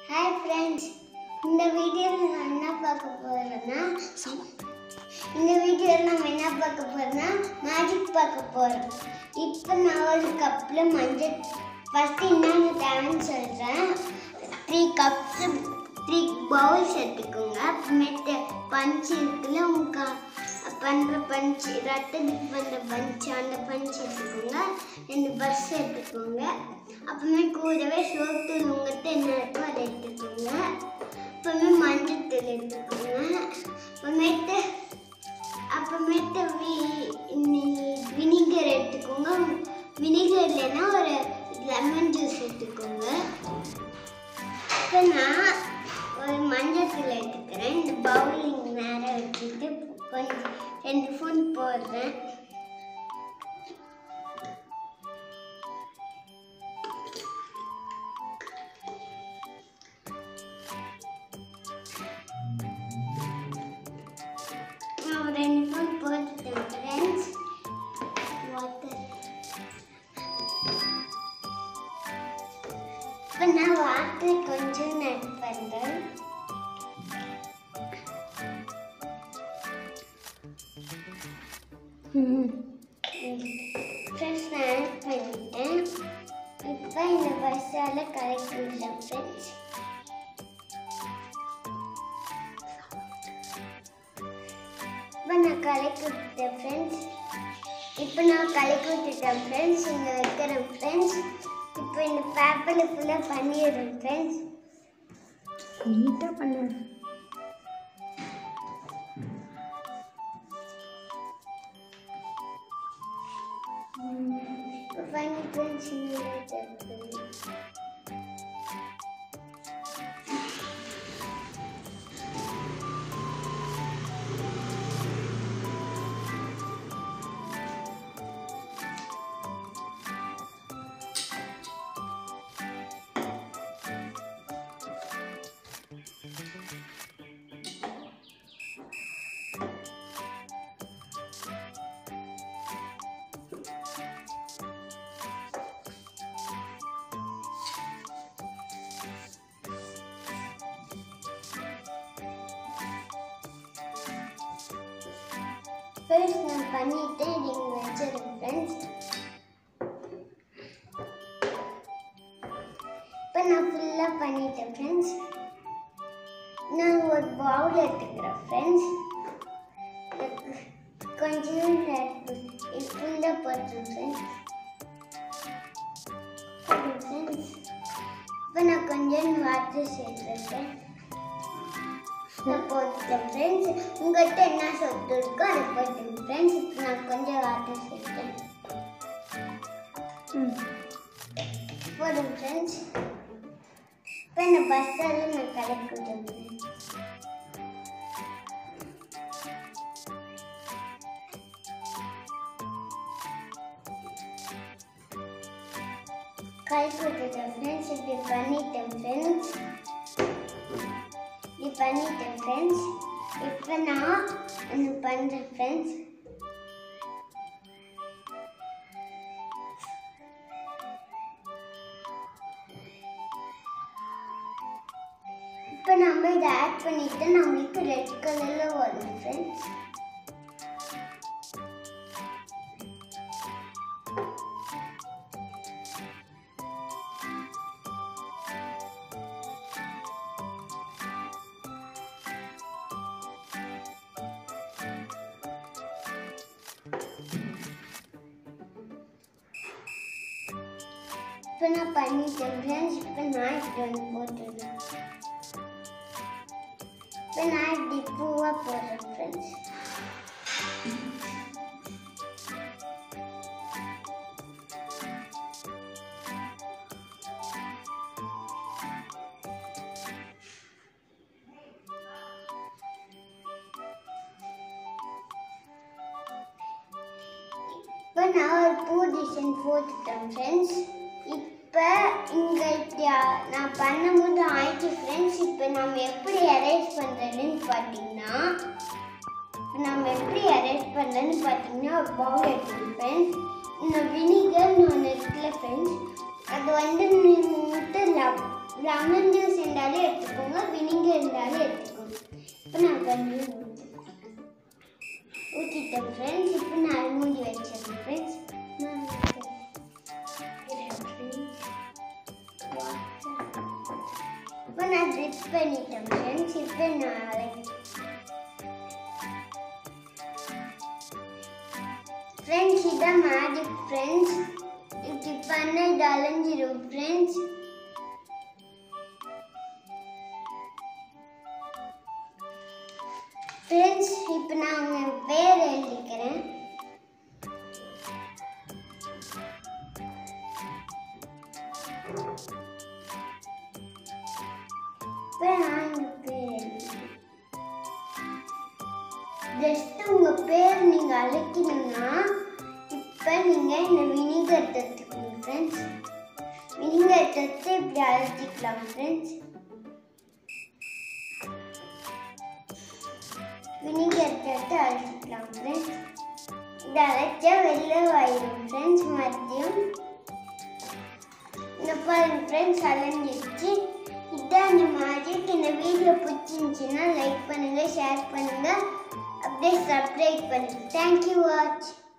hi friends இந்த வீடியோவில் நான் என்ன பார்க்க போகிறேன்னா இந்த வீடியோவில் நம்ம என்ன பார்க்க போகிறோம்னா மேஜிக் பார்க்க போகிறோம் இப்போ நான் ஒரு கப்பில் மஞ்சள் ஃபஸ்ட்டு என்னென்ன தேவைன்னு சொல்கிறேன் த்ரீ கப்ஸ் த்ரீ பவுல்ஸ் எடுத்துக்கோங்க அப்புறமேட்டு பஞ்ச் இருக்குல்ல உங்கள் பண்ணுற பஞ்ச் ரத்தத்துக்கு பண்ணுற பஞ்ச் அந்த பஞ்ச் எடுத்துக்கோங்க ரெண்டு பஸ் எடுத்துக்கோங்க அப்புறமே கூடவே சோத்தூள் உங்கள்கிட்ட என்ன இருக்கோ அதை எடுத்துக்கோங்க அப்புறமே மஞ்சள் தூள் எடுத்துக்கோங்க அப்புறமேட்டு அப்புறமேட்டு வி வினிகர் எடுத்துக்கோங்க வினிகர் இல்லைன்னா ஒரு லெமன் ஜூஸ் எடுத்துக்கோங்க இப்போ நான் ஒரு மஞ்சள் தூள் எடுத்துக்கிறேன் இந்த பவுலிங் நேரம் வச்சுட்டு கொஞ்சம் ரெண்டு ஸ்பூன் போடுறேன் நான் ரெண்டு ஸ்பூன் போட்டுட்டேன் ஃப்ரெண்ட்ஸ் வாட்டர் இப்போ நான் வாட்டர் கொஞ்சம் ஆட் பண்ணுறேன் ஃப்ரெண்ட்ஸ் நான் ஆட் பண்ணிட்டேன் இப்போ இந்த பஸ்ஸால் கலக்கி விடலாம் ஃப்ரெண்ட்ஸ் இப்போ நான் கலக்கி விட்டுட்டேன் ஃப்ரெண்ட்ஸ் இப்போ நான் கலக்கி விட்டுட்டேன் ஃப்ரெண்ட்ஸ் இங்கே வைக்கிறேன் ஃப்ரெண்ட்ஸ் இப்போ இந்த பேப்பரில் ஃபுல்லாக பண்ணிடுறேன் ஃப்ரெண்ட்ஸ் நீட்டாக பண்ணு இப்போ பண்ணி ஃப்ரெண்ட்ஸ் இங்கே ஃபர்ஸ்ட் நான் பண்ணிட்டு நீங்கள் வச்சிருக்கேன் ஃப்ரெண்ட்ஸ் இப்போ நான் ஃபுல்லாக பண்ணிட்டேன் ஃப்ரெண்ட்ஸ் நான் ஒரு பவுல் எடுத்துக்கிறேன் ஃப்ரெண்ட்ஸ் கொஞ்சம் ஃபுல்லாக போட்டுருன் ஃப்ரெண்ட்ஸ் ஃப்ரெண்ட்ஸ் இப்போ நான் கொஞ்சம் வாட்டர் சேர்த்துருக்கேன் நான் போட்டுட்டேன் ஃப்ரெண்ட்ஸ் உங்கள்கிட்ட என்ன சொத்து இருக்கோ அதை போட்டுங்க ஃப்ரெண்ட்ஸ் இப்போ நான் கொஞ்சம் வாட்டர் சேர்த்தேன் ம் போதும் ஃப்ரெண்ட்ஸ் இப்போ இந்த பஸ்ஸால் நான் கலக்கி விட்டேன் கலக்கி விட்டுட்டேன் ஃப்ரெண்ட்ஸ் இப்படி பண்ணிட்டேன் ஃப்ரெண்ட்ஸ் இப்படி பண்ணிட்டேன் ஃப்ரெண்ட்ஸ் இப்போ நான் ஒன்று பண்ணுறேன் ஃப்ரெண்ட்ஸ் இப்போ நம்ம இதை ஆட் பண்ணிட்டு நம்மளுக்கு ரெட் கலரில் வரும் ஃப்ரெண்ட்ஸ் இப்போ நான் பண்ணிட்டேன் ஃப்ரெண்ட்ஸ் இப்போ நான் இப்படி ஒன்று போட்டுருந்தேன் இப்போ நான் இப்படி பூவாக போடுறேன் ஃப்ரெண்ட்ஸ் இப்போ நான் ஒரு பூ டிசைன் போட்டுட்டேன் ஃப்ரெண்ட்ஸ் இப்போ இங்கே நான் பண்ணும்போது ஆயிடுச்சு ஃப்ரெண்ட்ஸ் இப்போ நம்ம எப்படி அரேஞ்ச் பண்ணுறதுன்னு பார்த்தீங்கன்னா இப்போ நம்ம எப்படி அரேஞ்ச் பண்ணுறதுன்னு பார்த்தீங்கன்னா ஒரு பவுல் எடுத்துக்கணும் ஃப்ரெண்ட்ஸ் இந்த வினிகர்னு ஒன்று இருக்குல்ல ஃப்ரெண்ட்ஸ் அது வந்து நீங்கள் மட்டும் லெமன் ஜூஸ் இருந்தாலும் எடுத்துக்கோங்க வினிகர் இருந்தாலும் எடுத்துக்கோங்க இப்போ நான் தண்ணியும் ஊற்றிட்டேன் ஊற்றிட்டேன் ஃப்ரெண்ட்ஸ் இப்போ நான் மூடி வச்சிருக்கேன் ஃப்ரெண்ட்ஸ் இப்போ நான் ட்ரிப் பண்ணிட்டேன் ஃப்ரெண்ட்ஸ் இப்போ நான் அலை- ஃப்ரெண்ட்ஸ் இதான் மேஜிக் ஃப்ரெண்ட்ஸ் இப்படி பண்ண இது அலைஞ்சிரும் ஃப்ரெண்ட்ஸ் ஃப்ரெண்ட்ஸ் இப்போ நான் உங்கள் பேர் எழுதிக்கிறேன் இப்போ நான் உங்கள் பேர் எழுதிக்கிறேன் ஜஸ்ட் உங்கள் பேர் நீங்கள் அழைக்கணும்னா இப்போ நீங்கள் இந்த வினிகர் தத்துக்கணும் ஃப்ரெண்ட்ஸ் வினிகர் தத்து இப்படி அழைச்சிக்கலாம் ஃப்ரெண்ட்ஸ் வினிகர் தத்து அழைச்சிக்கலாம் ஃப்ரெண்ட்ஸ் இதை அழைச்சா வெளில ஆயிடும் ஃப்ரெண்ட்ஸ் மறுபடியும் இந்த பாருங்க ஃப்ரெண்ட்ஸ் அலைஞ்சிருச்சு இதான் அந்த மேஜிக் இந்த வீடியோ பிடிச்சிருந்துச்சுன்னா லைக் பண்ணுங்க ஷேர் பண்ணுங்க அப்படியே சப்ஸ்கிரைப் பண்ணுங்க தேங்க்யூ வாட்ச்